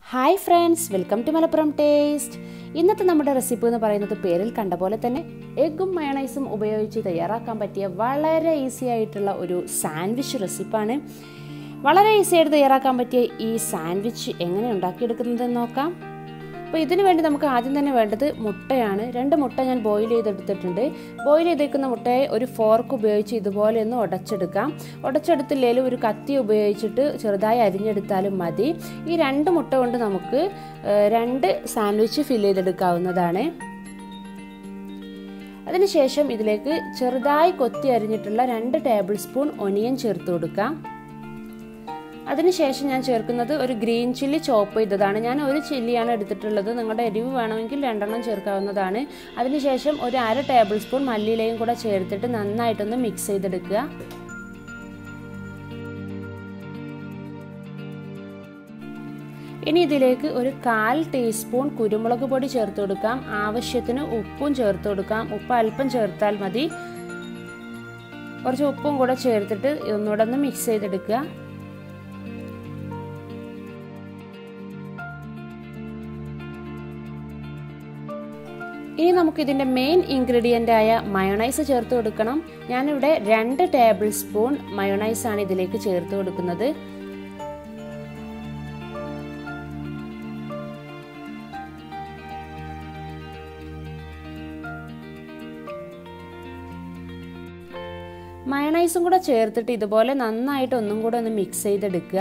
hi friends welcome to Malappuram taste ഇന്നത്തെ നമ്മുടെ recipe എന്ന് പറയുന്നത് പേരിൽ കണ്ട പോലെ തന്നെ എഗ്ഗും മയണൈസും ഉപയോഗിച്ച് തയ്യാറാക്കാൻ പറ്റിയ വളരെ ഈസി ആയിട്ടുള്ള ഒരു സാൻഡ്വിച്ച് റെസിപ്പാണ് വളരെ ഈസി ആയിട്ട് തയ്യാറാക്കാൻ പറ്റിയ ഈ സാൻഡ്വിച്ച് എങ്ങനെ ഉണ്ടാക്കിയെടുക്കുന്നതെന്ന് നോക്കാം അപ്പോൾ ഇതിനു വേണ്ടി നമുക്ക് ആദ്യം തന്നെ വേണ്ടത് മുട്ടയാണ് രണ്ട് മുട്ട ഞാൻ ബോയിൽ ചെയ്തെടുത്തിട്ടുണ്ട് ബോയിൽ ചെയ്തേക്കുന്ന മുട്ടയെ ഒരു ഫോർക്ക് ഉപയോഗിച്ച് ഇതുപോലെ ഒന്ന് ഉടച്ചെടുക്കാം ഉടച്ചെടുത്തില്ലെങ്കിലും ഒരു കത്തി ഉപയോഗിച്ചിട്ട് ചെറുതായി അരിഞ്ഞെടുത്താലും മതി ഈ രണ്ട് മുട്ട കൊണ്ട് നമുക്ക് രണ്ട് സാൻഡ്വിച്ച് ഫില്ല് ചെയ്തെടുക്കാവുന്നതാണ് അതിനുശേഷം ഇതിലേക്ക് ചെറുതായി കൊത്തി അരിഞ്ഞിട്ടുള്ള രണ്ട് ടേബിൾ സ്പൂൺ ഒനിയൻ ചേർത്ത് കൊടുക്കാം അതിനുശേഷം ഞാൻ ചേർക്കുന്നത് ഒരു ഗ്രീൻ ചില്ലി ചോപ്പ് ചെയ്തതാണ് ഞാൻ ഒരു ചില്ലിയാണ് എടുത്തിട്ടുള്ളത് നിങ്ങളുടെ എരിവ് വേണമെങ്കിൽ രണ്ടെണ്ണം ചേർക്കാവുന്നതാണ് അതിനുശേഷം ഒരു അര ടേബിൾ സ്പൂൺ മല്ലിയിലയും കൂടെ ചേർത്തിട്ട് നന്നായിട്ടൊന്ന് മിക്സ് ചെയ്തെടുക്കുക ഇനി ഇതിലേക്ക് ഒരു കാൽ ടീസ്പൂൺ കുരുമുളക് പൊടി ചേർത്ത് കൊടുക്കാം ആവശ്യത്തിന് ഉപ്പും ചേർത്ത് കൊടുക്കാം ഉപ്പ് അല്പം ചേർത്താൽ മതി കുറച്ച് ഉപ്പും കൂടെ ചേർത്തിട്ട് ഒന്നുകൂടെ ഒന്ന് മിക്സ് ചെയ്തെടുക്കുക ഇനി നമുക്ക് ഇതിൻ്റെ മെയിൻ ഇൻഗ്രീഡിയൻ്റ് ആയ മയോണൈസ് ചേർത്ത് കൊടുക്കണം ഞാനിവിടെ രണ്ട് ടേബിൾ സ്പൂൺ മയോണൈസ് ആണ് ഇതിലേക്ക് ചേർത്ത് കൊടുക്കുന്നത് മയണൈസും കൂടെ ചേർത്തിട്ട് ഇതുപോലെ നന്നായിട്ട് ഒന്നും കൂടെ ഒന്ന് മിക്സ് ചെയ്തെടുക്കുക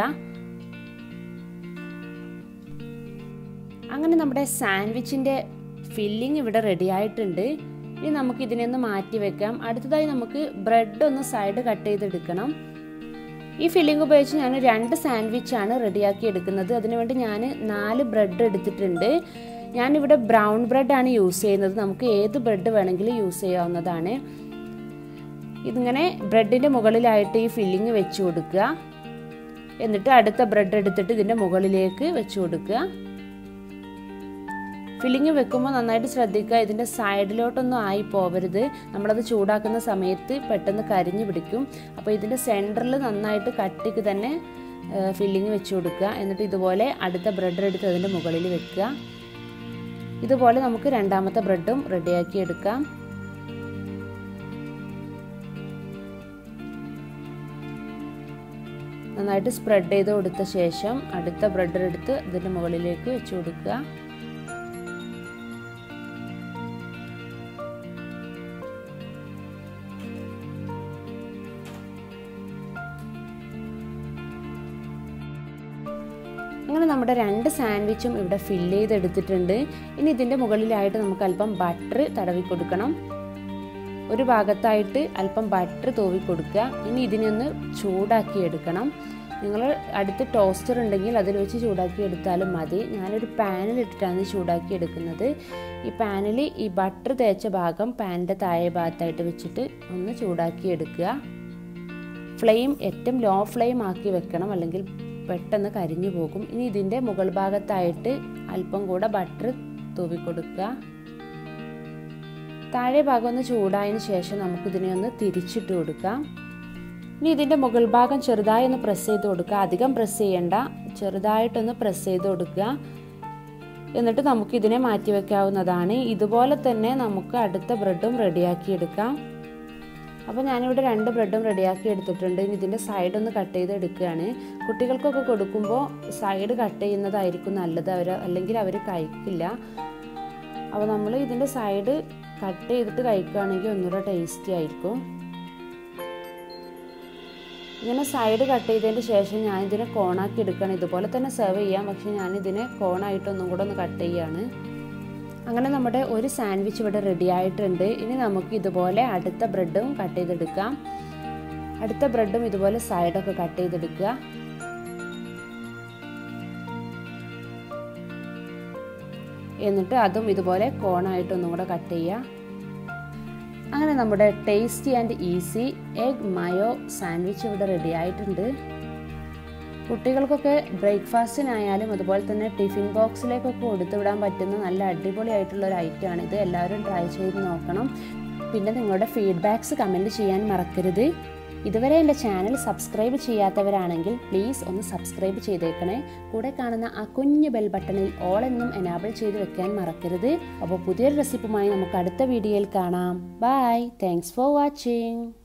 അങ്ങനെ നമ്മുടെ സാൻഡ്വിച്ചിൻ്റെ ഫില്ലിംഗ് ഇവിടെ റെഡി ആയിട്ടുണ്ട് ഇനി നമുക്ക് ഇതിനെ ഒന്ന് മാറ്റി വെക്കാം അടുത്തതായി നമുക്ക് ബ്രെഡ് ഒന്ന് സൈഡ് കട്ട് ചെയ്തെടുക്കണം ഈ ഫില്ലിംഗ് ഉപയോഗിച്ച് ഞാൻ രണ്ട് സാൻഡ്വിച്ചാണ് റെഡിയാക്കി എടുക്കുന്നത് അതിനുവേണ്ടി ഞാൻ നാല് ബ്രെഡ് എടുത്തിട്ടുണ്ട് ഞാനിവിടെ ബ്രൗൺ ബ്രെഡാണ് യൂസ് ചെയ്യുന്നത് നമുക്ക് ഏത് ബ്രെഡ് വേണമെങ്കിലും യൂസ് ചെയ്യാവുന്നതാണ് ഇതിങ്ങനെ ബ്രെഡിൻ്റെ മുകളിലായിട്ട് ഈ ഫില്ലിങ് വെച്ച് കൊടുക്കുക എന്നിട്ട് അടുത്ത ബ്രെഡ് എടുത്തിട്ട് ഇതിൻ്റെ മുകളിലേക്ക് വെച്ച് കൊടുക്കുക ഫില്ലിങ് വെക്കുമ്പോൾ നന്നായിട്ട് ശ്രദ്ധിക്കുക ഇതിൻ്റെ സൈഡിലോട്ടൊന്നും ആയി പോവരുത് നമ്മളത് ചൂടാക്കുന്ന സമയത്ത് പെട്ടെന്ന് കരിഞ്ഞു പിടിക്കും അപ്പോൾ ഇതിൻ്റെ സെൻറ്ററിൽ നന്നായിട്ട് കട്ടിക്ക് തന്നെ ഫില്ലിങ് വെച്ച് കൊടുക്കുക എന്നിട്ട് ഇതുപോലെ അടുത്ത ബ്രെഡ് എടുത്ത് അതിൻ്റെ മുകളിൽ വെക്കുക ഇതുപോലെ നമുക്ക് രണ്ടാമത്തെ ബ്രെഡും റെഡിയാക്കി എടുക്കാം നന്നായിട്ട് സ്പ്രെഡ് ചെയ്ത് കൊടുത്ത ശേഷം അടുത്ത ബ്രെഡ് എടുത്ത് ഇതിൻ്റെ മുകളിലേക്ക് വെച്ച് കൊടുക്കുക അങ്ങനെ നമ്മുടെ രണ്ട് സാൻഡ്വിച്ചും ഇവിടെ ഫില്ല് ചെയ്തെടുത്തിട്ടുണ്ട് ഇനി ഇതിൻ്റെ മുകളിലായിട്ട് നമുക്ക് അല്പം ബട്ടർ തടവി കൊടുക്കണം ഒരു ഭാഗത്തായിട്ട് അല്പം ബട്ടർ തൂവി കൊടുക്കുക ഇനി ഇതിനെ ഒന്ന് ചൂടാക്കി എടുക്കണം നിങ്ങൾ അടുത്ത് ടോസ്റ്റർ ഉണ്ടെങ്കിൽ അതിൽ വെച്ച് ചൂടാക്കി എടുത്താലും മതി ഞാനൊരു പാനിലിട്ടിട്ടാണ് ചൂടാക്കി എടുക്കുന്നത് ഈ പാനിൽ ഈ ബട്ടർ തേച്ച ഭാഗം പാനിൻ്റെ താഴെ ഭാഗത്തായിട്ട് വെച്ചിട്ട് ഒന്ന് ചൂടാക്കി എടുക്കുക ഫ്ലെയിം ഏറ്റവും ലോ ഫ്ലെയിം ആക്കി വെക്കണം അല്ലെങ്കിൽ പെട്ടെന്ന് കരിഞ്ഞു പോകും ഇനി ഇതിൻ്റെ മുകൾ ഭാഗത്തായിട്ട് അല്പം കൂടെ ബട്ടർ തൂവി കൊടുക്കുക താഴെ ഭാഗം ഒന്ന് ചൂടായതിന് ശേഷം നമുക്കിതിനെ ഒന്ന് തിരിച്ചിട്ട് കൊടുക്കാം ഇനി ഇതിൻ്റെ മുകൾ ഭാഗം ചെറുതായി ഒന്ന് പ്രസ് ചെയ്ത് കൊടുക്കുക അധികം പ്രസ് ചെയ്യണ്ട ചെറുതായിട്ടൊന്ന് പ്രസ് ചെയ്ത് കൊടുക്കുക എന്നിട്ട് നമുക്കിതിനെ മാറ്റി വെക്കാവുന്നതാണ് ഇതുപോലെ തന്നെ നമുക്ക് അടുത്ത ബ്രെഡും റെഡിയാക്കി എടുക്കാം അപ്പോൾ ഞാനിവിടെ രണ്ട് ബ്രെഡും റെഡിയാക്കി എടുത്തിട്ടുണ്ട് ഇനി ഇതിൻ്റെ സൈഡ് ഒന്ന് കട്ട് ചെയ്ത് എടുക്കുകയാണ് കുട്ടികൾക്കൊക്കെ കൊടുക്കുമ്പോൾ സൈഡ് കട്ട് ചെയ്യുന്നതായിരിക്കും നല്ലത് അവർ അല്ലെങ്കിൽ അവർ കഴിക്കില്ല അപ്പോൾ നമ്മൾ ഇതിൻ്റെ സൈഡ് കട്ട് ചെയ്തിട്ട് കഴിക്കുകയാണെങ്കിൽ ഒന്നുകൂടെ ടേസ്റ്റി ആയിരിക്കും ഇങ്ങനെ സൈഡ് കട്ട് ചെയ്തതിന് ശേഷം ഞാൻ ഇതിനെ കോണാക്കി എടുക്കുകയാണ് ഇതുപോലെ തന്നെ സെർവ് ചെയ്യാം പക്ഷേ ഞാനിതിനെ കോണായിട്ട് ഒന്നും കൂടെ ഒന്ന് കട്ട് ചെയ്യുകയാണ് അങ്ങനെ നമ്മുടെ ഒരു സാൻഡ്വിച്ച് ഇവിടെ റെഡി ആയിട്ടുണ്ട് ഇനി നമുക്ക് ഇതുപോലെ അടുത്ത ബ്രെഡും കട്ട് ചെയ്തെടുക്കാം അടുത്ത ബ്രെഡും ഇതുപോലെ സൈഡൊക്കെ കട്ട് ചെയ്തെടുക്കുക എന്നിട്ട് അതും ഇതുപോലെ കോണായിട്ട് ഒന്നും കൂടെ കട്ട് ചെയ്യുക അങ്ങനെ നമ്മുടെ tasty and easy egg mayo sandwich ഇവിടെ റെഡി ആയിട്ടുണ്ട് കുട്ടികൾക്കൊക്കെ ബ്രേക്ക്ഫാസ്റ്റിനായാലും അതുപോലെ തന്നെ ടിഫിൻ ബോക്സിലേക്കൊക്കെ കൊടുത്തുവിടാൻ പറ്റുന്ന നല്ല അടിപൊളിയായിട്ടുള്ള ഒരു ഐറ്റമാണ് ഇത് എല്ലാവരും ട്രൈ ചെയ്ത് നോക്കണം പിന്നെ നിങ്ങളുടെ ഫീഡ്ബാക്ക്സ് കമൻറ്റ് ചെയ്യാൻ മറക്കരുത് ഇതുവരെ എൻ്റെ ചാനൽ സബ്സ്ക്രൈബ് ചെയ്യാത്തവരാണെങ്കിൽ പ്ലീസ് ഒന്ന് സബ്സ്ക്രൈബ് ചെയ്തേക്കണേ കൂടെ കാണുന്ന ആ കുഞ്ഞു ബെൽ ബട്ടണിൽ ഓൾ എന്നും എനാബിൾ ചെയ്ത് വെക്കാൻ മറക്കരുത് അപ്പോൾ പുതിയൊരു റെസിപ്പിയുമായി നമുക്ക് അടുത്ത വീഡിയോയിൽ കാണാം ബൈ താങ്ക്സ് ഫോർ വാച്ചിങ്